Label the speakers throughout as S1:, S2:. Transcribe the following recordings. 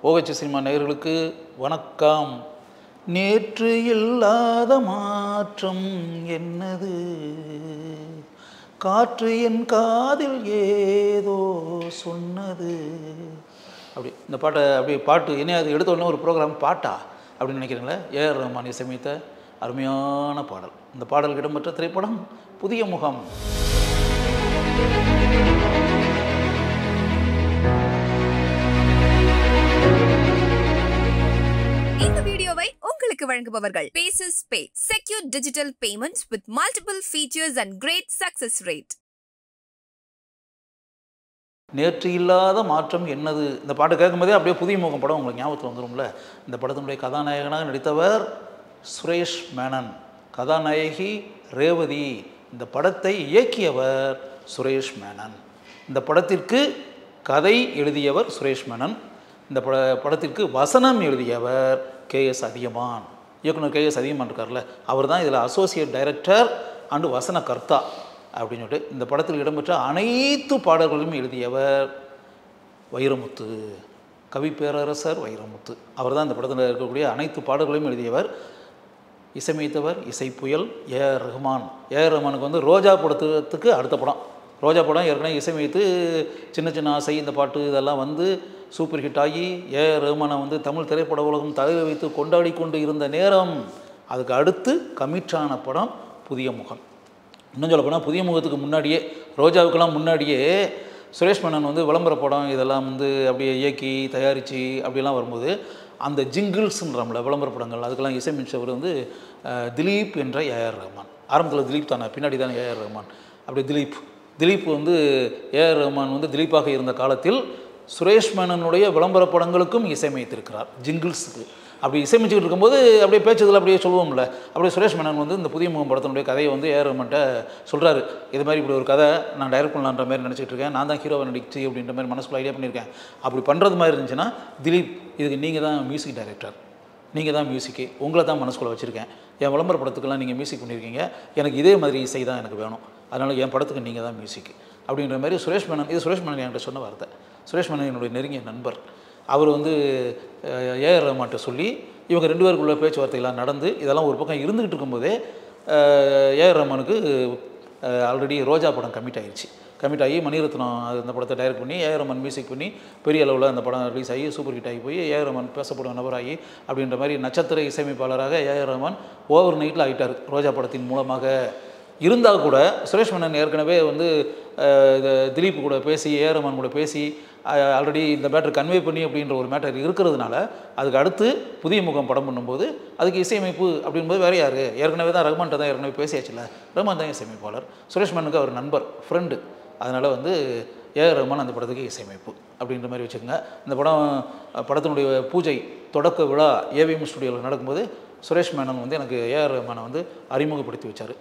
S1: ஓகச்சு cinema நேயர்களுக்கு வணக்கம் நேற்று இல்லாத மாற்றம் என்னது காற்று என் காதில் ஏதோ சொன்னது அப்படி இந்த பாட்டை அப்படி பாட்டு என்ன அது எடுத்த உடனே ஒரு ப்ரோக்ராம் பாட்டா அப்படின்னு நினைக்கிறீங்களா ஏஆர் ரஹ்மான் இசையமைத்த அருமையான பாடல் இந்த பாடல் இடம்பெற்ற திரைப்படம் புதிய முகம்
S2: இந்த வீடியோவை உங்களுக்கு வழங்குபவர்கள் பேசஸ் pay secure digital payment with multiple features and great success rate
S1: நேற்று இல்லாத மாற்றம் என்னது இந்த பாட்டு கேட்கும்போதே அப்படியே புதிய முகம் படம் உங்களுக்கு ஞாபகத்தில் வந்துரும்ல இந்த படத்தினுடைய கதாநாயகனாக நடித்தவர் சுரேஷ் மேனன் கதாநாயகி ரேவதி இந்த படத்தை இயக்கியவர் சுரேஷ் மேனன் இந்த படத்திற்கு கதை எழுதியவர் சுரேஷ் மேனன் இந்த பட படத்திற்கு வசனம் எழுதியவர் கே எஸ் அதியமான் இயக்குனர் கே எஸ் அதியமான் இருக்கார்ல அவர் தான் இதில் அசோசியேட் டைரக்டர் அண்டு வசனகர்த்தா அப்படின்னு சொல்லிட்டு இந்த படத்தில் இடம்பெற்ற அனைத்து பாடல்களையும் எழுதியவர் வைரமுத்து கவி பேரரசர் வைரமுத்து அவர் தான் இந்த படத்தில் இருக்கக்கூடிய அனைத்து பாடல்களையும் எழுதியவர் இசையமைத்தவர் இசைப்புயல் A R Rahman A R ரஹ்மானுக்கு வந்து ரோஜா படத்துக்கு அடுத்த படம் ரோஜா படம் ஏற்கனவே இசையமைத்து சின்ன சின்ன ஆசை இந்த பாட்டு இதெல்லாம் வந்து சூப்பர் ஹிட் ஆகி ஏ ஆர் ரஹ்மானை வந்து தமிழ் திரைப்பட உலகம் தலையில் வைத்து கொண்டாடி கொண்டு இருந்த நேரம் அதுக்கு அடுத்து கமிட்டான படம் புதிய முகம் இன்னும் சொல்ல போனால் புதிய முகத்துக்கு முன்னாடியே ரோஜாவுக்கெல்லாம் முன்னாடியே சுரேஷ் மேனன் வந்து விளம்பர படம் இதெல்லாம் வந்து அப்படியே இயக்கி தயாரித்து அப்படிலாம் வரும்போது அந்த ஜிங்கிள்ஸ்ன்றோம்ல விளம்பர படங்கள் அதுக்கெல்லாம் இசையமைச்சவர் வந்து அஹ், திலீப் என்ற ஏஆர் ரஹ்மான் ஆரம்பத்தில் திலீப் தானே பின்னாடி தானே ஏஆர் ரஹ்மான் அப்படி திலீப் திலீப் வந்து ஏஆர் ரஹ்மான் வந்து திலீப்பாக இருந்த காலத்தில் சுரேஷ் மேனனுடைய விளம்பர படங்களுக்கும் இசையமைத்திருக்கிறார் ஜிங்கிள்ஸுக்கு அப்படி இசையமைச்சுக்கிட்டு இருக்கும்போது அப்படியே பேச்சதில் அப்படியே சொல்லுவோம்ல அப்படியே சுரேஷ் மேனன் வந்து இந்த புதிய முகம் படத்தினுடைய கதையை வந்து ஏஆர் ரஹ்மான்ட்ட சொல்கிறாரு இது மாதிரி இப்படி ஒரு கதை நான் டைரக்ட் பண்ணலான்ற மாதிரி நினச்சிட்டு இருக்கேன் நான் தான் ஹீரோவை நடிச்சு அப்படின்ற மாதிரி மனசுக்குள்ள ஐடியா பண்ணியிருக்கேன் அப்படி பண்ணுறது மாதிரி இருந்துச்சுன்னா திலீப் இதுக்கு நீங்கள் தான் மியூசிக் டைரக்டர் நீங்கள் தான் மியூசிக்கு உங்களை தான் மனசுக்குள்ள வச்சுருக்கேன் என் விளம்பர படத்துக்கெல்லாம் நீங்கள் மியூசிக் பண்ணியிருக்கீங்க எனக்கு இதே மாதிரி இசை தான் எனக்கு வேணும் அதனால் என் படத்துக்கு நீங்கள் தான் மியூசிக் அப்படின்ற மாதிரி சுரேஷ் மேனன் இது சுரேஷ் மேனன் என்கிட்ட சொன்ன வார்த்தை சுரேஷ் மேனன் என்னுடைய நெருங்கிய நண்பர் அவர் வந்து ஏஆர் ரஹ்மான்ட்ட சொல்லி இவங்க ரெண்டு பேருக்குள்ள பேச்சுவார்த்தைகள்லாம் நடந்து இதெல்லாம் ஒரு பக்கம் இருந்துக்கிட்டு இருக்கும்போதே ஏஆர் ரஹ்மானுக்கு ஆல்ரெடி ரோஜா படம் கமிட் ஆயிடுச்சு கமிட் ஆகி மணிரத்னம் அது அந்த படத்தை டைரக்ட் பண்ணி ஏஆர் ரஹ்மான் மியூசிக் பண்ணி பெரிய அளவில் அந்த படம் ரிலீஸ் ஆகி சூப்பர் ஹிட் ஆகி போய் ஏஆர் ரஹ்மான் பேசப்படும் நபராகி அப்படின்ற மாதிரி நட்சத்திர இசையமைப்பாளராக ஏஆர் ரஹ்மான் ஓவர் நைட்டில் ஆகிட்டார் ரோஜா படத்தின் மூலமாக இருந்தால் கூட சுரேஷ் மேனன் ஏற்கனவே வந்து அஹ், இது திலீப் கூட பேசி ஏஆர் ரஹ்மான் கூட பேசி ஆல்ரெடி இந்த மேட்டர் கன்வே பண்ணி அப்படின்ற ஒரு மேட்டர் இருக்கிறதுனால அதுக்கு அடுத்து புதிய முகம் படம் பண்ணும்போது அதுக்கு இசையமைப்பு அப்படிங்கும்போது வேறு யார் ஏற்கனவே தான் ரஹ்மான்ட்ட தான் ஏற்கனவே பேசியாச்சுல ரஹ்மான் தான் இசையமைப்பாளர் சுரேஷ் மேனுக்கு அவர் நண்பர் ஃப்ரெண்டு அதனால் வந்து ஏஆர் ரஹ்மான் அந்த படத்துக்கு இசையமைப்பு அப்படின்ற மாதிரி வச்சுக்கோங்க இந்த படம் அஹ், படத்தினுடைய பூஜை தொடக்க விழா ஏவிஎம் ஸ்டுடியோவில் நடக்கும்போது சுரேஷ் மேனன் வந்து எனக்கு ஏஆர் ரஹ்மானை வந்து அறிமுகப்படுத்தி வச்சார்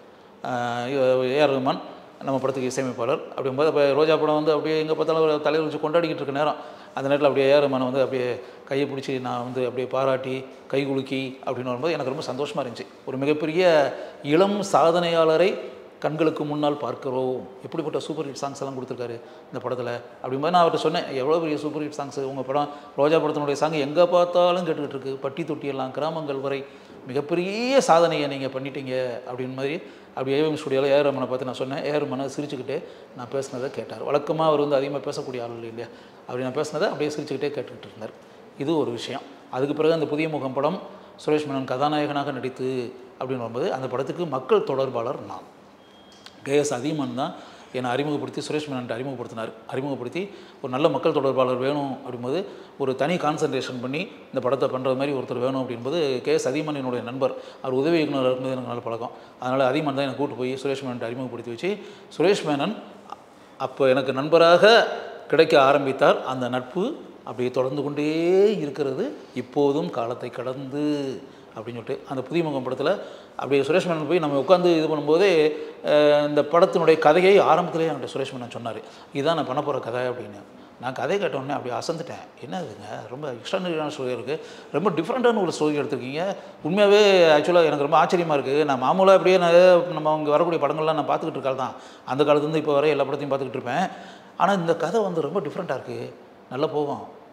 S1: ஏஆர் ரஹ்மான் நம்ம படத்துக்கு இசையமைப்பாளர் அப்படிங்கும்போது அப்போ ரோஜா படம் வந்து அப்படியே எங்கே பார்த்தாலும் ஒரு தலைவர் வச்சு கொண்டாடிக்கிட்டு இருக்க நேரம் அந்த நேரத்தில் அப்படியே ஏஆர் ரஹ்மானை வந்து அப்படியே கையை பிடிச்சி நான் வந்து அப்படியே பாராட்டி கை குலுக்கி அப்படின்னு வரும்போது எனக்கு ரொம்ப சந்தோஷமாக இருந்துச்சு ஒரு மிகப்பெரிய இளம் சாதனையாளரை கண்களுக்கு முன்னால் பார்க்கிறோம் எப்படிப்பட்ட சூப்பர் ஹிட் சாங்ஸ் எல்லாம் கொடுத்துருக்காரு இந்த படத்தில் அப்படிங்கும்போது நான் அவர்கிட்ட சொன்னேன் எவ்வளோ பெரிய சூப்பர் ஹிட் சாங்ஸ் உங்கள் படம் ரோஜா படத்தினுடைய சாங் எங்கே பார்த்தாலும் கேட்டுக்கிட்டு இருக்கு பட்டி தொட்டியெல்லாம் கிராமங்கள் வரை மிகப்பெரிய சாதனையை நீங்கள் பண்ணிட்டீங்க அப்படின்னு மாதிரி அப்படி ஏவிஎம் ஸ்டுடியோவில் ஏஆர் ரமனை பார்த்து நான் சொன்னேன் ஏஆர் ரமனை சிரிச்சுக்கிட்டே நான் பேசினதை கேட்டார் வழக்கமாக அவர் வந்து அதிகமாக பேசக்கூடிய ஆள் இல்லை இல்லையா அப்படி நான் பேசினதை அப்படியே சிரிச்சுக்கிட்டே கேட்டுக்கிட்டு இருந்தார் இது ஒரு விஷயம் அதுக்கு பிறகு அந்த புதிய முகம் படம் சுரேஷ் மேனன் கதாநாயகனாக நடித்து அப்படின்னு வரும்போது அந்த படத்துக்கு மக்கள் தொடர்பாளர் நான் கேஎஸ் அதிகமன் தான் என்னை அறிமுகப்படுத்தி சுரேஷ் மேனன்ட்டு அறிமுகப்படுத்தினார் அறிமுகப்படுத்தி ஒரு நல்ல மக்கள் தொடர்பாளர் வேணும் அப்படிங்கும்போது ஒரு தனி கான்சன்ட்ரேஷன் பண்ணி இந்த படத்தை பண்ணுறது மாதிரி ஒருத்தர் வேணும் அப்படின்போது கேஎஸ் அதிகமன் என்னுடைய நண்பர் அவர் உதவி இயக்குனர் இருக்கும்போது எனக்கு நல்ல பழக்கம் அதனால் அதிகமன் தான் என்னை கூட்டு போய் சுரேஷ் மேனன்ட்டு அறிமுகப்படுத்தி வச்சு சுரேஷ் மேனன் அப்போ எனக்கு நண்பராக கிடைக்க ஆரம்பித்தார் அந்த நட்பு அப்படியே தொடர்ந்து கொண்டே இருக்கிறது இப்போதும் காலத்தை கடந்து அப்படின்னு சொல்லிட்டு அந்த புதிய முகம் படத்தில் அப்படியே சுரேஷ் மேனன் போய் நம்ம உட்காந்து இது பண்ணும்போதே அஹ், இந்த படத்தினுடைய கதையை ஆரம்பத்திலே என்கிட்ட சுரேஷ் மேனன் சொன்னார் இதுதான் நான் பண்ண போகிற கதை அப்படின்னு நான் கதை கேட்டோடனே அப்படியே அசந்துட்டேன் என்ன இதுங்க ரொம்ப எக்ஸ்ட்ரானரியான ஸ்டோரி இருக்குது ரொம்ப டிஃப்ரெண்ட்டான ஒரு ஸ்டோரி எடுத்திருக்கீங்க உண்மையாகவே ஆக்சுவலாக எனக்கு ரொம்ப ஆச்சரியமாக இருக்குது நான் மாமூலாக அப்படியே நான் நம்ம அவங்க வரக்கூடிய படங்கள்லாம் நான் பார்த்துக்கிட்டு இருக்காள் தான் அந்த காலத்துலேருந்து இப்போ வரை எல்லா படத்தையும் பார்த்துக்கிட்டு இருப்பேன் ஆனால் இந்த கதை வந்து ரொம்ப டிஃப்ரெண்ட்டாக இருக்குது நல்லா போகும்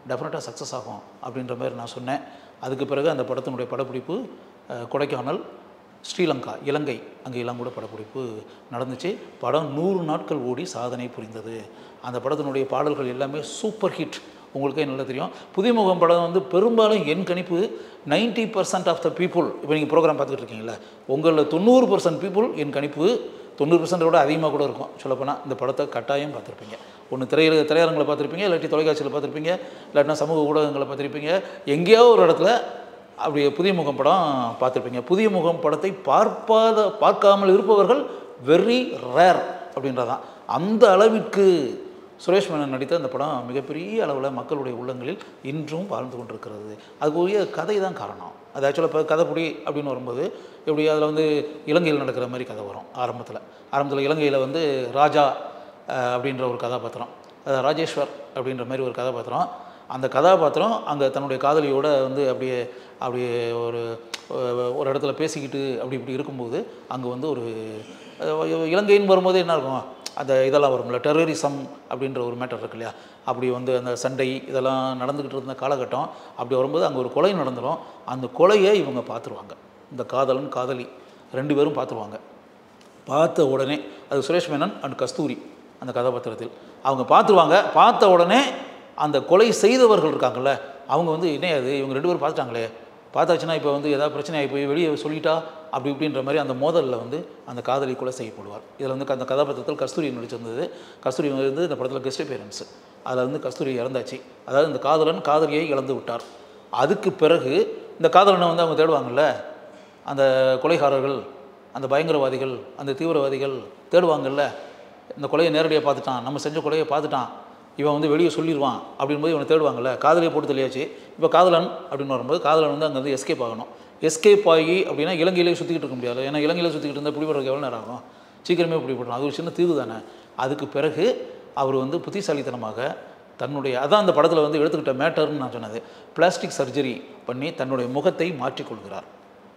S1: டெஃபினட்டாக சக்ஸஸ் ஆகும் அப்படின்ற மாதிரி நான் சொன்னேன் அதுக்கு பிறகு அந்த படத்தினுடைய படப்பிடிப்பு அஹ், கொடைக்கானல் ஸ்ரீலங்கா இலங்கை அங்கே எல்லாம் கூட படப்பிடிப்பு நடந்துச்சு படம் நூறு நாட்கள் ஓடி சாதனை புரிந்தது அந்த படத்தினுடைய பாடல்கள் எல்லாமே சூப்பர் ஹிட் உங்களுக்கே நல்லா தெரியும் புதிமுகம் படம் வந்து பெரும்பாலும் என் கணிப்பு 90% பர்சன்ட் ஆஃப் த பீப்புள் இப்போ நீங்கள் ப்ரோக்ராம் பார்த்துட்டு இருக்கீங்களா உங்களில் தொண்ணூறு பர்சன்ட் பீப்புள் என் கணிப்பு தொண்ணூறு பர்சன்ட் விட அதிகமாக கூட இருக்கும் சொல்லப்போனால் இந்த படத்தை கட்டாயம் பார்த்துருப்பீங்க ஒன்று திரையில திரையரங்களை பார்த்துருப்பீங்க இல்லாட்டி தொலைக்காட்சியில் பார்த்துருப்பீங்க இல்லாட்டினா சமூக ஊடகங்களை பார்த்துருப்பீங்க எங்கேயோ ஒரு இடத்துல அப்படி புதிய முகம் படம் பார்த்துருப்பீங்க புதிய முகம் படத்தை பார்ப்பாத பார்க்காமல் இருப்பவர்கள் வெரி ரேர் அப்படின்றதான் அந்த அளவிற்கு சுரேஷ் மேனன் நடித்த அந்த படம் மிகப்பெரிய அளவில் மக்களுடைய உள்ளங்களில் இன்றும் வாழ்ந்து கொண்டிருக்கிறது அதுக்குரிய கதை தான் காரணம் அது ஆக்சுவலாக இப்போ கதைப்படி அப்படின்னு வரும்போது எப்படி அதில் வந்து இலங்கையில் நடக்கிற மாதிரி கதை வரும் ஆரம்பத்தில் ஆரம்பத்தில் இலங்கையில் வந்து ராஜா அஹ், அப்படின்ற ஒரு கதாபாத்திரம் அதாவது ராஜேஸ்வர் அப்படின்ற மாதிரி ஒரு கதாபாத்திரம் அந்த கதாபாத்திரம் அங்கே தன்னுடைய காதலியோட வந்து அப்படியே அப்படியே ஒரு ஒரு இடத்துல பேசிக்கிட்டு அப்படி இப்படி இருக்கும்போது அங்கே வந்து ஒரு அஹ், இலங்கைன்னு வரும்போது என்ன இருக்கும் அந்த இதெல்லாம் வரும்ல டெரரிசம் அப்படின்ற ஒரு மேட்டர் இருக்கு இல்லையா அப்படி வந்து அந்த சண்டை இதெல்லாம் நடந்துக்கிட்டு இருந்த காலகட்டம் அப்படி வரும்போது அங்கே ஒரு கொலை நடந்துடும் அந்த கொலையை இவங்க பார்த்துருவாங்க இந்த காதலன் காதலி ரெண்டு பேரும் பார்த்துருவாங்க பார்த்த உடனே அது சுரேஷ் மேனன் அண்ட் கஸ்தூரி அந்த கதாபாத்திரத்தில் அவங்க பார்த்துருவாங்க பார்த்த உடனே அந்த கொலை செய்தவர்கள் இருக்காங்கல்ல அவங்க வந்து என்ன அது இவங்க ரெண்டு பேரும் பார்த்துட்டாங்களே பார்த்தாச்சுன்னா இப்போ வந்து ஏதாவது பிரச்சனை ஆகி போய் வெளியே சொல்லிட்டா அப்படி இப்படின்ற மாதிரி அந்த மோதலில் வந்து அந்த காதலி கொலை செய்யப்படுவார் இதில் வந்து அந்த கதாபாத்திரத்தில் கஸ்தூரி நடிச்சிருந்தது கஸ்தூரி வந்து இந்த படத்தில் கெஸ்ட் பேரண்ட்ஸு அதில் வந்து கஸ்தூரி இறந்தாச்சு அதாவது இந்த காதலன் காதலியை இழந்து விட்டார் அதுக்கு பிறகு இந்த காதலனை வந்து அவங்க தேடுவாங்கல்ல அந்த கொலைகாரர்கள் அந்த பயங்கரவாதிகள் அந்த தீவிரவாதிகள் தேடுவாங்கல்ல இந்த கொலையை நேரடியாக பார்த்துட்டான் நம்ம செஞ்ச கொலையை பார்த்துட்டான் இவன் வந்து வெளியே சொல்லிடுவான் அப்படின்போது இவனை தேடுவாங்கல்ல காதலியை போட்டு தெளியாச்சு இப்போ காதலன் அப்படின்னு வரும்போது காதலன் வந்து அங்கே வந்து எஸ்கேப் ஆகணும் எஸ்கேப் ஆகி அப்படின்னா இலங்கையிலே சுற்றிக்கிட்டு இருக்க முடியாது ஏன்னா இலங்கையில் சுற்றிக்கிட்டு இருந்தால் பிடிபடுறதுக்கு எவ்வளோ நேரம் ஆகும் சீக்கிரமே பிடிபடணும் அது ஒரு சின்ன தீவு தானே அதுக்கு பிறகு அவர் வந்து புத்திசாலித்தனமாக தன்னுடைய அதான் அந்த படத்தில் வந்து எடுத்துக்கிட்ட மேட்டர்னு நான் சொன்னது பிளாஸ்டிக் சர்ஜரி பண்ணி தன்னுடைய முகத்தை மாற்றிக்கொள்கிறார்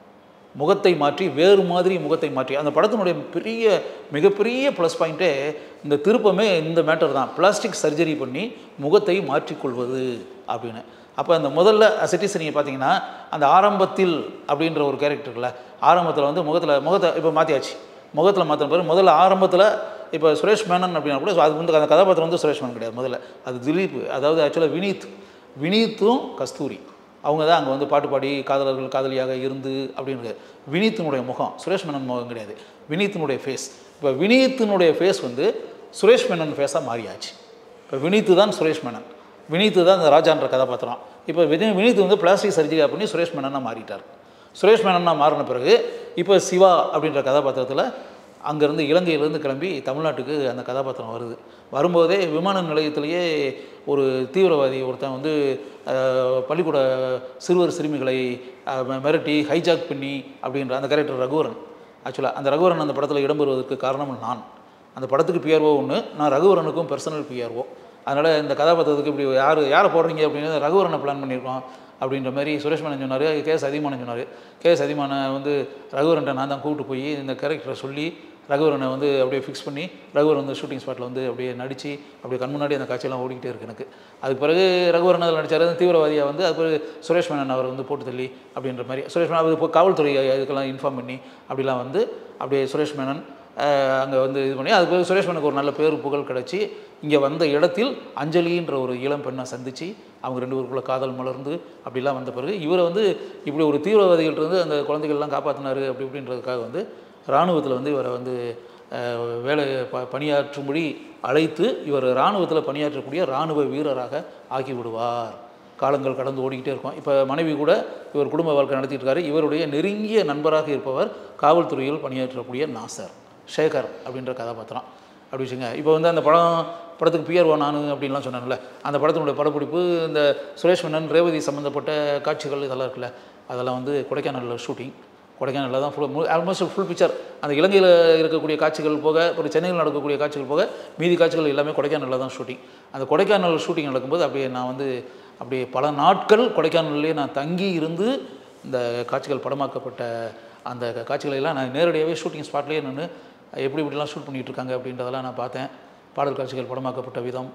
S1: முகத்தை மாற்றி வேறு மாதிரி முகத்தை மாற்றி அந்த படத்தினுடைய பெரிய மிகப்பெரிய ப்ளஸ் பாயிண்ட்டே இந்த திருப்பமே இந்த மேட்டர் தான் பிளாஸ்டிக் சர்ஜரி பண்ணி முகத்தை மாற்றிக்கொள்வது அப்படின்னு அப்போ அந்த முதல்ல சிட்டிஸ் நீங்கள் பார்த்தீங்கன்னா அந்த ஆரம்பத்தில் அப்படின்ற ஒரு கேரக்டர்ல ஆரம்பத்தில் வந்து முகத்தில் முகத்தை இப்போ மாற்றியாச்சு முகத்தில் மாற்றின பிறகு முதல்ல ஆரம்பத்தில் இப்போ சுரேஷ் மேனன் அப்படின்னா கூட அது வந்து அந்த கதாபாத்திரம் வந்து சுரேஷ் மேனன் கிடையாது முதல்ல அது திலீப் அதாவது ஆக்சுவலாக வினீத் வினீத்தும் கஸ்தூரி அவங்க தான் அங்கே வந்து பாட்டு பாடி காதலர்கள் காதலியாக இருந்து அப்படின்னு வினீத்தினுடைய முகம் சுரேஷ் மேனன் முகம் கிடையாது வினீத்தினுடைய ஃபேஸ் இப்போ வினீத்தினுடைய ஃபேஸ் வந்து சுரேஷ் மேனன் ஃபேஸாக மாறியாச்சு இப்போ வினீத்து தான் சுரேஷ் மேனன் வினீத்து தான் இந்த ராஜான்ற கதாபாத்திரம் இப்போ வினி வினீத் வந்து பிளாஸ்டிக் சர்ஜரி பண்ணி சுரேஷ் மேனனாக மாறிட்டார் சுரேஷ் மேனனாக மாறின பிறகு இப்போ சிவா அப்படின்ற கதாபாத்திரத்தில் அங்கேருந்து இலங்கையிலேருந்து கிளம்பி தமிழ்நாட்டுக்கு அந்த கதாபாத்திரம் வருது வரும்போதே விமான நிலையத்திலேயே ஒரு தீவிரவாதி ஒருத்தன் வந்து அஹ், பள்ளிக்கூட சிறுவர் சிறுமிகளை அஹ், மி- மிரட்டி ஹைஜாக் பண்ணி அப்படின்ற அந்த கேரக்டர் ரகுவரன் ஆக்சுவலாக அந்த ரகுவரன் அந்த படத்தில் இடம்பெறுவதற்கு காரணம் நான் அந்த படத்துக்கு பிஆர்ஓ ஒன்று நான் ரகுவரனுக்கும் பர்சனல் பிஆர்ஓ அதனால் இந்த கதாபாத்திரத்துக்கு இப்படி யார் யாரை போடுறீங்க அப்படின்னு ரகுவரனை பிளான் பண்ணியிருக்கோம் அப்படின்ற மாதிரி சுரேஷ் மேனன் சொன்னார் கேஎஸ் அதிமானன் சொன்னார் கேஎஸ் அதிமான வந்து ரகுவரன்ட்ட நான் தான் கூப்பிட்டு போய் இந்த கேரக்டரை சொல்லி ரகுவரனை வந்து அப்படியே ஃபிக்ஸ் பண்ணி ரகுவரன் வந்து ஷூட்டிங் ஸ்பாட்டில் வந்து அப்படியே நடித்து அப்படியே கண் முன்னாடி அந்த காட்சியெல்லாம் ஓடிக்கிட்டே இருக்கு எனக்கு அதுக்கு பிறகு ரகுவரன் அதில் நடித்தார் தீவிரவாதியாக வந்து அது பிறகு சுரேஷ் மேனன் அவர் வந்து போட்டு தள்ளி அப்படின்ற மாதிரி சுரேஷ் மேனன் அவர் இப்போ காவல்துறை இதுக்கெல்லாம் இன்ஃபார்ம் பண்ணி அப்படிலாம் வந்து அப்படியே சுரேஷ் மேனன் அங்கே வந்து இது பண்ணி அது பிறகு சுரேஷ் மேனுக்கு ஒரு நல்ல பேர் புகழ் கிடச்சி இங்கே வந்த இடத்தில் அஞ்சலின்ற ஒரு இளம் பெண்ணை சந்தித்து அவங்க ரெண்டு பேருக்குள்ள காதல் மலர்ந்து அப்படிலாம் வந்த பிறகு இவரை வந்து இப்படி ஒரு தீவிரவாதிகள்ட்ட இருந்து அந்த குழந்தைகள்லாம் காப்பாற்றினாரு அப்படி இப்படின்றதுக்காக வந்து இராணுவத்தில் வந்து இவரை வந்து அஹ், வேலை ப பணியாற்றும்படி அழைத்து இவர் இராணுவத்தில் பணியாற்றக்கூடிய இராணுவ வீரராக ஆக்கி விடுவார் காலங்கள் கடந்து ஓடிக்கிட்டே இருக்கும் இப்போ மனைவி கூட இவர் குடும்ப வாழ்க்கை நடத்திட்டு இருக்காரு இவருடைய நெருங்கிய நண்பராக இருப்பவர் காவல்துறையில் பணியாற்றக்கூடிய நாசர் சேகர் அப்படின்ற கதாபாத்திரம் அப்படி வச்சுங்க இப்போ வந்து அந்த படம் படத்துக்கு பிஆர்ஓ நான் அப்படின்லாம் சொன்னேன்ல அந்த படத்தினுடைய படப்பிடிப்பு இந்த சுரேஷ் மன்னன் ரேவதி சம்மந்தப்பட்ட காட்சிகள் இதெல்லாம் இருக்குல்ல அதெல்லாம் வந்து கொடைக்கானலில் ஷூட்டிங் கொடைக்கானலில் தான் ஃபுல் ஆல்மோஸ்ட் ஃபுல் பிக்சர் அந்த இலங்கையில் இருக்கக்கூடிய காட்சிகள் போக ஒரு சென்னையில் நடக்கக்கூடிய காட்சிகள் போக மீதி காட்சிகள் எல்லாமே கொடைக்கானலில் தான் ஷூட்டிங் அந்த கொடைக்கானல் ஷூட்டிங் நடக்கும்போது அப்படியே நான் வந்து அப்படியே பல நாட்கள் கொடைக்கானல்லே நான் தங்கி இருந்து இந்த காட்சிகள் படமாக்கப்பட்ட அந்த காட்சிகளை எல்லாம் நான் நேரடியாகவே ஷூட்டிங் ஸ்பாட்லேயே நின்று எப்படி இப்படிலாம் ஷூட் பண்ணிகிட்டு இருக்காங்க அப்படின்றதெல்லாம் நான் பார்த்தேன் பாடல் காட்சிகள் படமாக்கப்பட்ட விதம்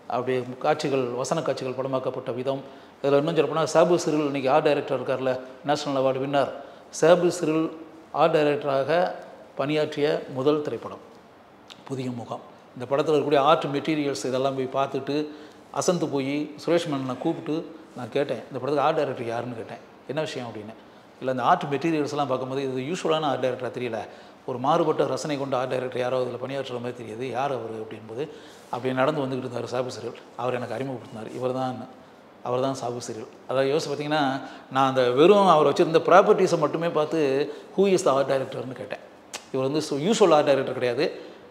S1: அப்படியே காட்சிகள் வசன காட்சிகள் படமாக்கப்பட்ட விதம் இதில் இன்னும் சொல்லப்போனால் சாபு சிறில் இன்றைக்கி ஆர்ட் டைரக்டர் இருக்கார்ல national award winner Sabu Cyril art டைரக்டராக பணியாற்றிய முதல் திரைப்படம் புதிய முகம் இந்த படத்தில் இருக்கக்கூடிய ஆர்ட் மெட்டீரியல்ஸ் இதெல்லாம் போய் பார்த்துட்டு அசந்து போய் சுரேஷ் மேனனை கூப்பிட்டு நான் கேட்டேன் இந்த படத்துக்கு ஆர்ட் டைரக்டர் யாருன்னு கேட்டேன் என்ன விஷயம் அப்படின்னு இல்லை இந்த ஆர்ட் மெட்டீரியல்ஸ்லாம் பார்க்கும்போது இது யூஸ்வலான ஆர்ட் டைரக்டராக தெரியல ஒரு மாறுபட்ட ரசனை கொண்ட ஆர்ட் டைரக்டர் யாரோ இதில் பணியாற்றுற மாதிரி தெரியுது யார் அவர் அப்படின்போது அப்படி நடந்து வந்துக்கிட்டு இருந்தார் சாபு சிறில் அவர் எனக்கு அறிமுகப்படுத்தினார் இவர் தான் அவர் தான் சாபு சிறில் அதாவது யோசிச்சு பார்த்தீங்கன்னா நான் அந்த வெறும் அவர் வச்சுருந்த ப்ராப்பர்ட்டிஸை மட்டுமே பார்த்து ஹூ இஸ் த ஆர்ட் டைரக்டர்னு கேட்டேன் இவர் வந்து யூஸ்வல் ஆர்ட் டைரக்டர் கிடையாது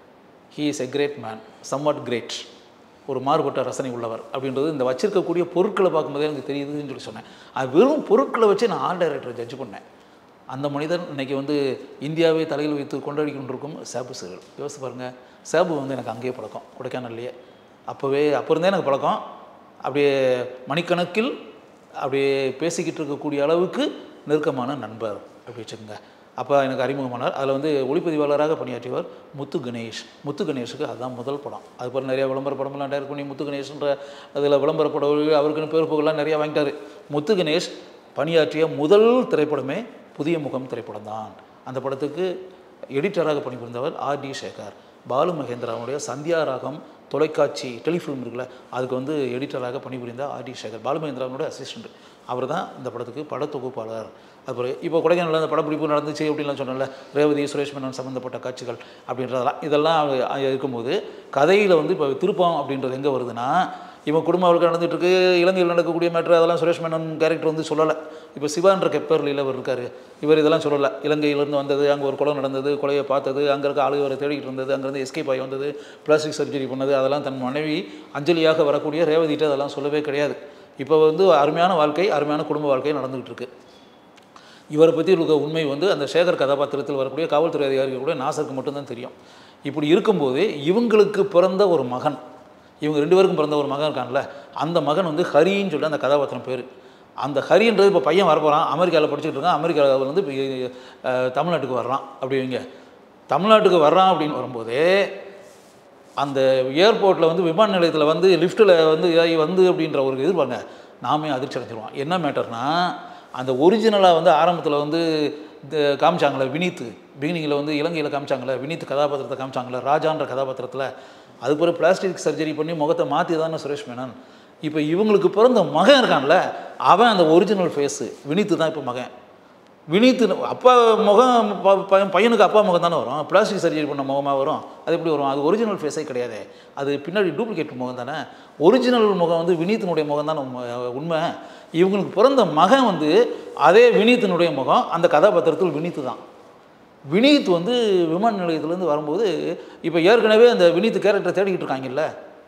S1: he is a great man somewhat great ஒரு மாறுபட்ட ரசனை உள்ளவர் அப்படின்றது இந்த வச்சிருக்கக்கூடிய பொருட்களை பார்க்கும்போதே எனக்கு தெரியுதுன்னு சொல்லி சொன்னேன் அது வெறும் பொருட்களை வச்சு நான் ஆர்ட் டைரக்டரை ஜட்ஜ் பண்ணேன் அந்த மனிதன் இன்னைக்கு வந்து இந்தியாவை தலையில் வைத்து கொண்டாடி கொண்டிருக்கும் சேபு சிறுகள் யோசிச்சு பாருங்கள் சேபு வந்து எனக்கு அங்கேயே பழக்கம் கொடைக்கானல்லையே அப்போவே அப்போ இருந்தே எனக்கு பழக்கம் அப்படியே மணிக்கணக்கில் அப்படியே பேசிக்கிட்டு இருக்கக்கூடிய அளவுக்கு நெருக்கமான நண்பர் அப்படி வச்சுக்கோங்க அப்போ எனக்கு அறிமுகமானார் அதில் வந்து ஒளிப்பதிவாளராக பணியாற்றியவர் முத்து கணேஷ் முத்து கணேஷுக்கு அதுதான் முதல் படம் அது போல் நிறைய விளம்பர படமெல்லாம் டைரக்ட் பண்ணி முத்து கணேஷ்ன்ற அதில் விளம்பர படம் அவருக்குன்னு பேர் புகழ்லாம் நிறையா வாங்கிட்டாரு முத்து கணேஷ் பணியாற்றிய முதல் திரைப்படமே புதிய முகம் திரைப்படம் தான் அந்த படத்துக்கு எடிட்டராக பணிபுரிந்தவர் ஆர் டி சேகர் பாலு மகேந்திராவுடைய சந்தியா ராகம் தொலைக்காட்சி டெலிஃபிலிம் இருக்குல்ல அதுக்கு வந்து எடிட்டராக பணிபுரிந்த ஆர் டி சேகர் பாலு மகேந்திராவுடைய அசிஸ்டண்ட் அவர் தான் இந்த படத்துக்கு படத்தொகுப்பாளர் அப்புறம் இப்போ கொடைக்கானலில் அந்த படப்பிடிப்பு நடந்துச்சு அப்படின்லாம் சொன்னல ரேவதி சுரேஷ் மேனன் சம்மந்தப்பட்ட காட்சிகள் அப்படின்றதெல்லாம் இதெல்லாம் அங்க இருக்கும்போது கதையில் வந்து இப்போ திருப்பம் அப்படின்றது எங்கே வருதுன்னா இவன் குடும்ப அவளுக்கு நடந்துட்டு இருக்கு இலங்கையில் நடக்கக்கூடிய மேட்ரு அதெல்லாம் சுரேஷ் மேனன் கேரக்டர் வந்து சொல்லலை இப்போ சிவான்ற கெப்பர்லியில் அவர் இருக்கார் இவர் இதெல்லாம் சொல்லலை இலங்கையிலேருந்து வந்தது அங்கே ஒரு கொலை நடந்தது கொலையை பார்த்தது அங்கே இருக்க ஆளுவரை தேடிக்கிட்டு இருந்தது அங்கேருந்து எஸ்கேப் ஆகி வந்தது பிளாஸ்டிக் சர்ஜரி பண்ணது அதெல்லாம் தன் மனைவி அஞ்சலியாக வரக்கூடிய ரேவதிட்டு அதெல்லாம் சொல்லவே கிடையாது இப்போ வந்து அருமையான வாழ்க்கை அருமையான குடும்ப வாழ்க்கை நடந்துகிட்டு இருக்கு இவரை பற்றி இருக்க உண்மை வந்து அந்த சேகர் கதாபாத்திரத்தில் வரக்கூடிய காவல்துறை அதிகாரிகள் கூட நாசருக்கு மட்டும்தான் தெரியும் இப்படி இருக்கும்போது இவங்களுக்கு பிறந்த ஒரு மகன் இவங்க ரெண்டு பேருக்கும் பிறந்த ஒரு மகன் இருக்கான்ல அந்த மகன் வந்து ஹரின்னு சொல்லி அந்த கதாபாத்திரம் பேர் அந்த ஹரின்றது இப்போ பையன் வரப்போகிறான் அமெரிக்காவில் படிச்சுட்டு இருக்கான் அமெரிக்காவில் வந்து இப்போ அஹ், தமிழ்நாட்டுக்கு வர்றான் அப்படிங்க தமிழ்நாட்டுக்கு வர்றான் அப்படின்னு வரும்போதே அந்த ஏர்போர்ட்டில் வந்து விமான நிலையத்தில் வந்து லிஃப்ட்டில் வந்து இதாகி வந்து அப்படின்ற ஒரு எதிர்பாங்க நாமே அதிர்ச்சி அடைஞ்சிருவோம் என்ன மேட்டர்னா அந்த ஒரிஜினலாக வந்து ஆரம்பத்தில் வந்து இந்த காமிச்சாங்களே வினீத் பிகினிங்கில் வந்து இலங்கையில் காமிச்சாங்களே வினீத் கதாபாத்திரத்தை காமிச்சாங்களே ராஜான்ற கதாபாத்திரத்தில் அது பிறகு பிளாஸ்டிக் சர்ஜரி பண்ணி முகத்தை மாற்றி தானே சுரேஷ் மேனன் இப்போ இவங்களுக்கு பிறந்த மகன் இருக்கான்ல அவன் அந்த ஒரிஜினல் ஃபேஸு வினீத் தான் இப்போ மகன் வினீத் அப்பா முகம் ப- பையன் பையனுக்கு அப்பா முகம் தானே வரும் பிளாஸ்டிக் சர்ஜரி பண்ண முகமாக வரும் அது எப்படி வரும் அது ஒரிஜினல் ஃபேஸே கிடையாது அது பின்னாடி டூப்ளிகேட் முகம் தானே ஒரிஜினல் முகம் வந்து வினீத்தினுடைய முகம் தானே உண்மை- உண்மை இவங்களுக்கு பிறந்த மகன் வந்து அதே வினீத்தினுடைய முகம் அந்த கதாபாத்திரத்தில் வினீத் தான் வினீத் வந்து விமான நிலையத்துலேருந்து வரும்போது இப்போ ஏற்கனவே அந்த வினீத் கேரக்டரை தேடிக்கிட்டு இருக்காங்கல்ல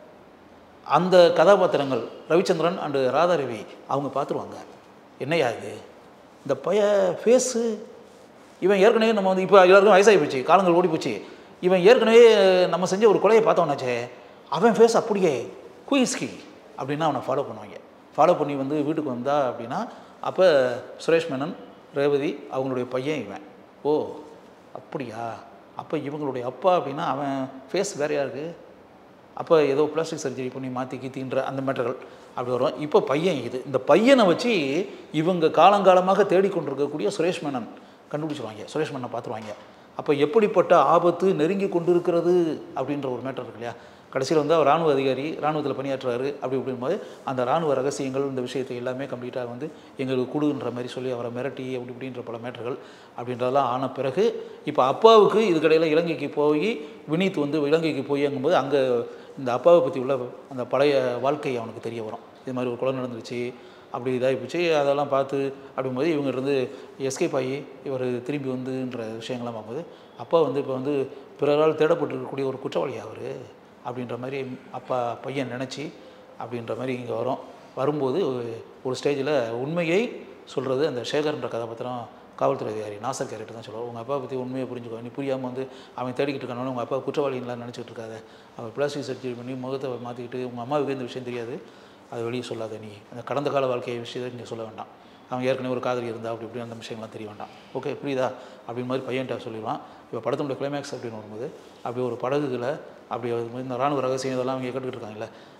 S1: அந்த கதாபாத்திரங்கள் ரவிச்சந்திரன் அண்டு ராதாரவி அவங்க பார்த்துருவாங்க என்னையா இது இந்த பைய ஃபேஸு இவன் ஏற்கனவே நம்ம வந்து இப்போ எல்லாருக்கும் வயசாகி போச்சு காலங்கள் ஓடி போச்சு இவன் ஏற்கனவே நம்ம செஞ்ச ஒரு கொலையை பார்த்தோன்னாச்சே அவன் ஃபேஸ் அப்படியே குயிஸ்கி அப்படின்னா அவனை ஃபாலோ பண்ணுவாங்க ஃபாலோ பண்ணி வந்து வீட்டுக்கு வந்தா அப்படின்னா அப்போ சுரேஷ் மேனன் ரேவதி அவங்களுடைய பையன் இவன் ஓ அப்படியா அப்போ இவங்களுடைய அப்பா அப்படின்னா அவன் ஃபேஸ் வேறையா இருக்குது அப்போ ஏதோ பிளாஸ்டிக் சர்ஜரி பண்ணி மாற்றி கீத்தின்ற அந்த மேட்டர்கள் அப்படி வரும் இப்போ பையன் இது இந்த பையனை வச்சு இவங்க காலங்காலமாக தேடிக்கொண்டிருக்கக்கூடிய சுரேஷ் மேனன் கண்டுபிடிச்சிருவாங்க சுரேஷ் மேனனை பார்த்துருவாங்க அப்போ எப்படிப்பட்ட ஆபத்து நெருங்கி கொண்டிருக்கிறது அப்படின்ற ஒரு மேட்டர் இருக்கு இல்லையா கடைசியில் வந்து அவர் ராணுவ அதிகாரி ராணுவத்தில் பணியாற்றுறாரு அப்படி இப்படிங்கும்போது அந்த ராணுவ ரகசியங்கள் இந்த விஷயத்தை எல்லாமே கம்ப்ளீட்டாக வந்து எங்களுக்கு கொடுன்ற மாதிரி சொல்லி அவரை மிரட்டி அப்படி இப்படின்ற பல மேட்டர்கள் அப்படின்றதெல்லாம் ஆன பிறகு இப்போ அப்பாவுக்கு இதுக்கடையில் இலங்கைக்கு போய் வினீத் வந்து இலங்கைக்கு போய் அங்கும்போது அங்கே இந்த அப்பாவை பற்றி உள்ள அந்த பழைய வாழ்க்கை அவனுக்கு தெரிய வரும் இது மாதிரி ஒரு கொலை நடந்துருச்சு அப்படி இதாகி போச்சு அதெல்லாம் பார்த்து அப்படிங்கும்போது இவங்க இருந்து எஸ்கேப் ஆகி இவர் திரும்பி வந்துன்ற விஷயங்கள்லாம் பார்க்கும்போது அப்பா வந்து இப்போ வந்து பிறரால் தேடப்பட்டிருக்கக்கூடிய ஒரு குற்றவாளி அவர் அப்படின்ற மாதிரி அப்பா பையன் நினச்சி அப்படின்ற மாதிரி இங்கே வரும் வரும்போது ஒரு ஸ்டேஜில் உண்மையை சொல்கிறது அந்த சேகர்ன்ற கதாபாத்திரம் காவல்துறை அதிகாரி நாசர் கேரக்டர் தான் சொல்லுவார் உங்கள் அப்பா பற்றி உண்மையை புரிஞ்சுக்கோ நீ புரியாமல் வந்து அவன் தேடிக்கிட்டு இருக்கானு உங்கள் அப்பா குற்றவாளின்லாம் நினச்சிட்டு இருக்காத அவன் பிளாஸ்டிக் சர்ஜரி பண்ணி முகத்தை மாற்றிக்கிட்டு உங்கள் அம்மாவுக்கு இந்த விஷயம் தெரியாது அதை வெளியே சொல்லாத நீ அந்த கடந்த கால வாழ்க்கை விஷயத்தை நீங்கள் சொல்ல வேண்டாம் அவன் ஏற்கனவே ஒரு காதலி இருந்தா அப்படி இப்படி அந்த விஷயங்கள்லாம் தெரிய வேண்டாம் ஓகே புரியுதா அப்படின்னு மாதிரி பையன்ட்ட சொல்லிடுவான் இப்போ படத்தினுடைய கிளைமேக்ஸ் அப்படின்னு வரும்போது அப்படி ஒரு படகுல அப்படி வரும்போது இந்த ராணுவ ரகசியம் இதெல்லாம் அவங்க கேட்டுக்கிட்டு இருக்காங்கல்ல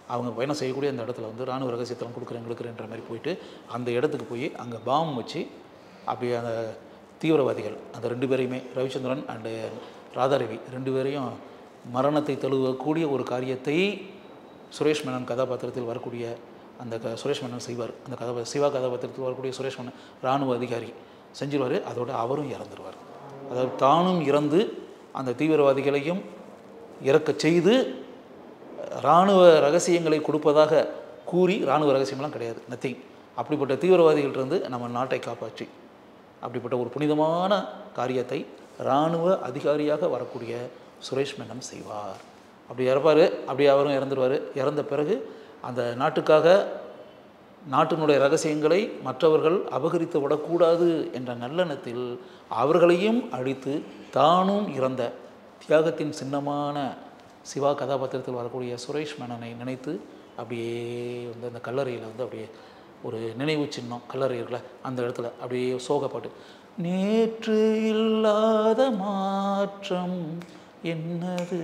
S1: அவங்க பயணம் செய்யக்கூடிய அந்த இடத்துல வந்து ராணுவ ரகசியத்தெல்லாம் கொடுக்குறேன் கொடுக்குறேன்ற மாதிரி போயிட்டு அந்த இடத்துக்கு போய் அங்கே பாம் வச்சு அப்படியே அந்த தீவிரவாதிகள் அந்த ரெண்டு பேரையுமே ரவிச்சந்திரன் அண்டு ராதாரவி ரெண்டு பேரையும் மரணத்தை தழுவக்கூடிய ஒரு காரியத்தை சுரேஷ் மேனன் கதாபாத்திரத்தில் வரக்கூடிய அந்த க சுரேஷ் மேனன் செய்வார் அந்த கதா சிவா கதாபாத்திரத்தில் வரக்கூடிய சுரேஷ் மேனன் இராணுவ அதிகாரி செஞ்சிருவார் அதோட அவரும் இறந்துருவார் அதாவது தானும் இறந்து அந்த தீவிரவாதிகளையும் இறக்கச் செய்து இராணுவ ரகசியங்களை கொடுப்பதாக கூறி இராணுவ ரகசியம்லாம் கிடையாது நத்திங் அப்படிப்பட்ட தீவிரவாதிகள்டிருந்து நம்ம நாட்டை காப்பாற்றி அப்படிப்பட்ட ஒரு புனிதமான காரியத்தை இராணுவ அதிகாரியாக வரக்கூடிய சுரேஷ் மேனன் செய்வார் அப்படி இறப்பார் அப்படி அவரும் இறந்துருவார் இறந்த பிறகு அந்த நாட்டுக்காக நாட்டினுடைய ரகசியங்களை மற்றவர்கள் அபகரித்து விடக்கூடாது என்ற நல்லெண்ணத்தில் அவர்களையும் அழித்து தானும் இறந்த தியாகத்தின் சின்னமான சிவா கதாபாத்திரத்தில் வரக்கூடிய சுரேஷ் மேனனை நினைத்து அப்படியே வந்து அந்த கல்லறையில் வந்து அப்படியே ஒரு நினைவு சின்னம் கல்லறை இருக்குல்ல அந்த இடத்துல அப்படியே சோகப்பாட்டு நேற்று இல்லாத மாற்றம் என்னது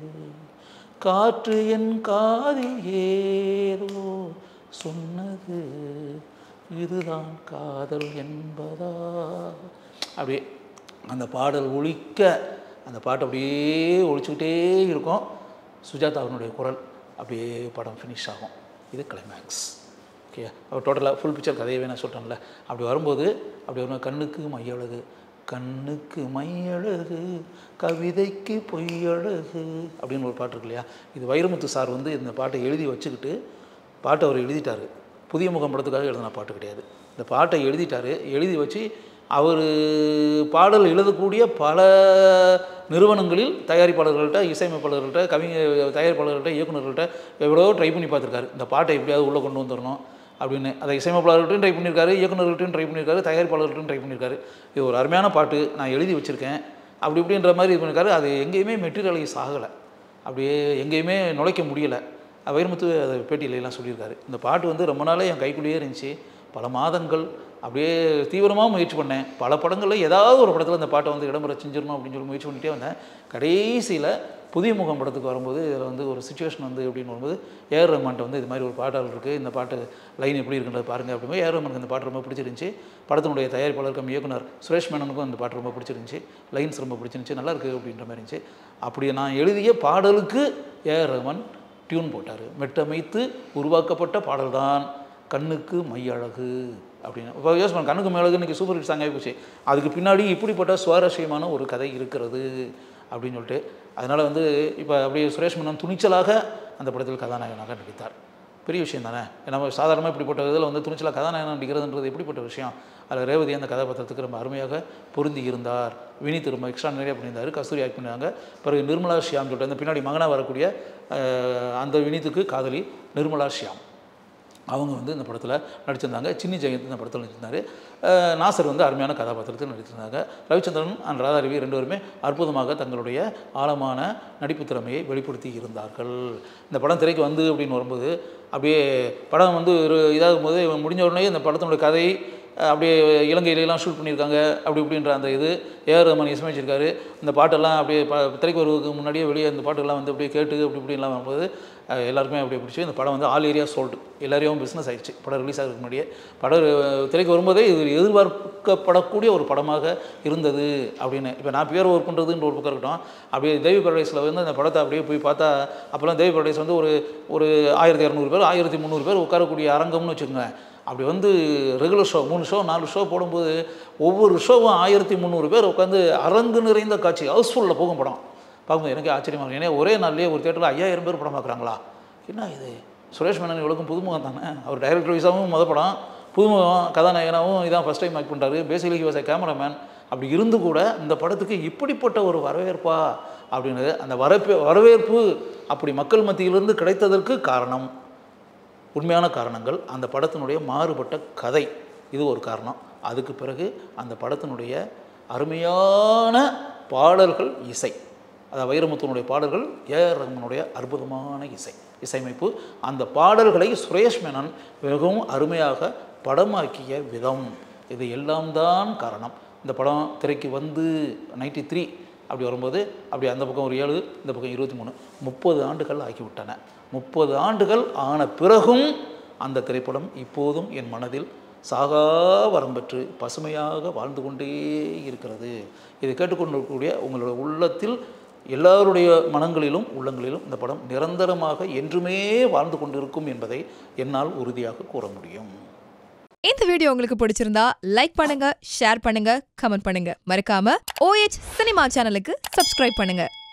S1: காற்று என் காதில் ஏதோ சொன்னது இதுதான் காதல் என்பதா அப்படியே அந்த பாடல் ஒழிக்க அந்த பாட்டு அப்படியே ஒழிச்சுக்கிட்டே இருக்கும் சுஜாதா அவனுடைய குரல் அப்படியே படம் ஃபினிஷ் ஆகும் இது கிளைமேக்ஸ் ஓகே அவர் டோட்டலாக ஃபுல் பிக்சர் கதையவே நான் சொல்கிறேன்ல அப்படி வரும்போது அப்படி வரும் கண்ணுக்கு மையழகு கண்ணுக்கு மையழகு கவிதைக்கு பொய்யழகு அப்படின்னு ஒரு பாட்டு இருக்கு இல்லையா இது வைரமுத்து சார் வந்து இந்த பாட்டை எழுதி வச்சுக்கிட்டு பாட்டை அவர் எழுதிட்டார் புதிய முகம் படத்துக்காக எழுதின பாட்டு கிடையாது இந்த பாட்டை எழுதிட்டார் எழுதி வச்சு அவர் பாடல் எழுதக்கூடிய பல நிறுவனங்களில் தயாரிப்பாளர்கள்ட்ட இசையமைப்பாளர்கள்ட்ட கவிஞர் தயாரிப்பாளர்கள்ட்ட இயக்குநர்கள்ட்ட எவ்வளோ ட்ரை பண்ணி பார்த்துருக்காரு இந்த பாட்டை எப்படியாவது உள்ளே கொண்டு வந்துடணும் அப்படின்னு அதை இசையமைப்பாளர்கள்ட்டையும் ட்ரை பண்ணியிருக்காரு இயக்குநர்கள்ட்டையும் ட்ரை பண்ணியிருக்காரு தயாரிப்பாளர்கள்ட்டையும் ட்ரை பண்ணியிருக்காரு இது ஒரு அருமையான பாட்டு நான் எழுதி வச்சுருக்கேன் அப்படி இப்படின்ற மாதிரி இது பண்ணியிருக்காரு அது எங்கேயுமே மெட்டீரியலைஸ் ஆகலை அப்படியே எங்கேயுமே நுழைக்க முடியலை வைரமுத்து அதை பேட்டியில எல்லாம் சொல்லியிருக்காரு இந்த பாட்டு வந்து ரொம்ப நாளே என் கைக்குள்ளேயே இருந்துச்சு பல மாதங்கள் அப்படியே தீவிரமாக முயற்சி பண்ணேன் பல படங்களில் ஏதாவது ஒரு படத்தில் இந்த பாட்டை வந்து இடம்பெற செஞ்சிடணும் அப்படின்னு சொல்லி முயற்சி பண்ணிகிட்டே வந்தேன் கடைசியில் புதிய முகம் படத்துக்கு வரும்போது இதில் வந்து ஒரு சுச்சுவேஷன் வந்து எப்படின்னு வரும்போது ஏஆர் ரஹ்மான்ட்ட வந்து இது மாதிரி ஒரு பாடல் இருக்குது இந்த பாட்டு லைன் எப்படி இருக்குன்றது பாருங்கள் அப்படிங்கும்போது ஏஆர் ரஹ்மானுக்கு இந்த பாட்டு ரொம்ப பிடிச்சிருந்துச்சி படத்தினுடைய தயாரிப்பாளர் கம் இயக்குனர் சுரேஷ் மேனனுக்கும் அந்த பாட்டு ரொம்ப பிடிச்சிருந்துச்சி லைன்ஸ் ரொம்ப பிடிச்சிருந்துச்சி நல்லா இருக்குது அப்படின்ற மாதிரி இருந்துச்சு அப்படி நான் எழுதிய பாடலுக்கு ஏஆர் ரஹ்மான் டியூன் போட்டார் மெட்டமைத்து உருவாக்கப்பட்ட பாடல்தான் கண்ணுக்கு மையழகு அப்படின்னு இப்போ யோசனை கண்ணுக்கு மையழகு இன்றைக்கி சூப்பர் ஹிட் சாங் ஆகிப்போச்சு அதுக்கு பின்னாடி இப்படிப்பட்ட சுவாரஸ்யமான ஒரு கதை இருக்கிறது அப்படின்னு சொல்லிட்டு அதனால் வந்து இப்போ அப்படியே சுரேஷ் மேனன் துணிச்சலாக அந்த படத்தில் கதாநாயகனாக நடித்தார் பெரிய விஷயம் தானே நம்ம சாதாரணமாக இப்படிப்பட்ட இதில் வந்து துணிச்சலாக கதாநாயகன் நடிக்கிறதுன்றது எப்படிப்பட்ட விஷயம் அதில் ரேவதி அந்த கதாபாத்திரத்துக்கு ரொம்ப அருமையாக பொருந்தி இருந்தார் வினீத் ரொம்ப எக்ஸ்ட்ரா நிறைய பண்ணியிருந்தார் கஸ்தூரி ஆக்ட் பண்ணியிருந்தாங்க பிறகு நிர்மலா ஷியாம் சொல்லிட்டு அந்த பின்னாடி மகனாக வரக்கூடிய அஹ், அந்த வினீத்துக்கு காதலி நிர்மலா ஷியாம் அவங்க வந்து இந்த படத்தில் நடிச்சிருந்தாங்க சின்னி ஜெயந்த் இந்த படத்தில் நடிச்சிருந்தாரு அஹ் நாசர் வந்து அருமையான கதாபாத்திரத்தில் நடிச்சிருந்தாங்க ரவிச்சந்திரன் அண்ட் ராதாரவி ரெண்டு பேருமே அற்புதமாக தங்களுடைய ஆழமான நடிப்பு திறமையை வெளிப்படுத்தி இருந்தார்கள் இந்த படம் திரைக்கு வந்து அப்படின்னு வரும்போது அப்படியே படம் வந்து ஒரு இதாகும் போது முடிஞ்ச உடனே இந்த படத்தினுடைய கதை அஹ் அப்படியே இலங்கையிலலாம் ஷூட் பண்ணியிருக்காங்க அப்படி இப்படின்ற அந்த இது ஏஆர் ரஹ்மான் இசையமைச்சிருக்காரு இந்த பாட்டெல்லாம் அப்படியே ப திரைக்கு வருவதுக்கு முன்னாடியே வெளியே இந்த பாட்டுகள்லாம் வந்து அப்படியே கேட்டு அப்படி இப்படின்லாம் வரும்போது அஹ் எல்லாருக்குமே அப்படியே பிடிச்சி இந்த படம் வந்து ஆல் ஏரியா சோல்டு எல்லாரையும் பிஸ்னஸ் ஆயிடுச்சு படம் ரிலீஸ் ஆகிறதுக்கு முன்னாடியே படம் அஹ், திரைக்கு வரும்போதே இது எதிர்பார்க்கப்படக்கூடிய ஒரு படமாக இருந்தது அப்படின்னு இப்போ நான் பேர் ஒர்க் பண்ணுறதுன்ற ஒரு பக்கம் இருக்கட்டும் அப்படியே தேவி பரடைஸில் வந்து அந்த படத்தை அப்படியே போய் பார்த்தா அப்போல்லாம் தேவி பரடைஸ் வந்து ஒரு ஒரு ஆயிரத்தி இரநூறு பேர் ஆயிரத்தி முந்நூறு பேர் உட்காரக்கூடிய அரங்கம்னு வச்சுக்கோங்க அப்படி வந்து ரெகுலர் ஷோ மூணு ஷோ நாலு ஷோ போடும்போது ஒவ்வொரு ஷோவும் ஆயிரத்தி முந்நூறு பேர் உட்காந்து அரங்கு நிறைந்த காட்சி ஹவுஸ்ஃபுல்லில் போகும் படம் பார்க்கும்போது எனக்கு ஆச்சரியமாக இருக்கும் ஏன்னா ஒரே நாள்லேயே ஒரு தேட்டரில் ஐயாயிரம் பேர் படம் பார்க்குறாங்களா என்ன இது சுரேஷ் மேனன் இவளுக்கும் புதுமுகம் தானே அவர் டைரக்டர் வைஸாகவும் முத படம் புதுமுகம் கதாநாயகனாகவும் இதான் ஃபஸ்ட் டைம் ஆக்ட் பண்ணுறாரு பேசிக்கலி வாஸ் கேமராமேன் அப்படி இருந்து கூட இந்த படத்துக்கு இப்படிப்பட்ட ஒரு வரவேற்பா அப்படின்னு அந்த வரப்பு வரவேற்பு அப்படி மக்கள் மத்தியிலிருந்து கிடைத்ததற்கு காரணம் உண்மையான காரணங்கள் அந்த படத்தினுடைய மாறுபட்ட கதை இது ஒரு காரணம் அதுக்கு பிறகு அந்த படத்தினுடைய அருமையான பாடல்கள் இசை அதாவது வைரமுத்துவனுடைய பாடல்கள் ஏஆர் ரஹ்மானுடைய அற்புதமான இசை இசையமைப்பு அந்த பாடல்களை சுரேஷ் மேனன் மிகவும் அருமையாக படமாக்கிய விதம் இது எல்லாம் தான் காரணம் இந்த படம் திரைக்கு வந்து நைன்டி த்ரீ அப்படி வரும்போது அப்படி அந்த பக்கம் ஒரு ஏழு இந்த பக்கம் இருபத்தி மூணு முப்பது ஆண்டுகள் ஆகிவிட்டன முப்பது ஆண்டுகள் ஆன பிறகும் அந்த திரைப்படம் இப்போதும் என் மனதில் சாகா வரம் பெற்று பசுமையாக வாழ்ந்து கொண்டே இருக்கிறது இதை கேட்டுக்கொண்டிருக்கக்கூடிய உங்களோட உள்ளத்தில் எல்லாருடைய மனங்களிலும் உள்ளங்களிலும் இந்த படம் நிரந்தரமாக என்றுமே வாழ்ந்து கொண்டிருக்கும் என்பதை என்னால் உறுதியாக கூற முடியும்
S3: இந்த வீடியோ உங்களுக்கு பிடிச்சிருந்தா லைக் பண்ணுங்க ஷேர் பண்ணுங்க கமெண்ட் பண்ணுங்க மறக்காம ஓஎச் சினிமா சேனலுக்கு சப்ஸ்கிரைப் பண்ணுங்க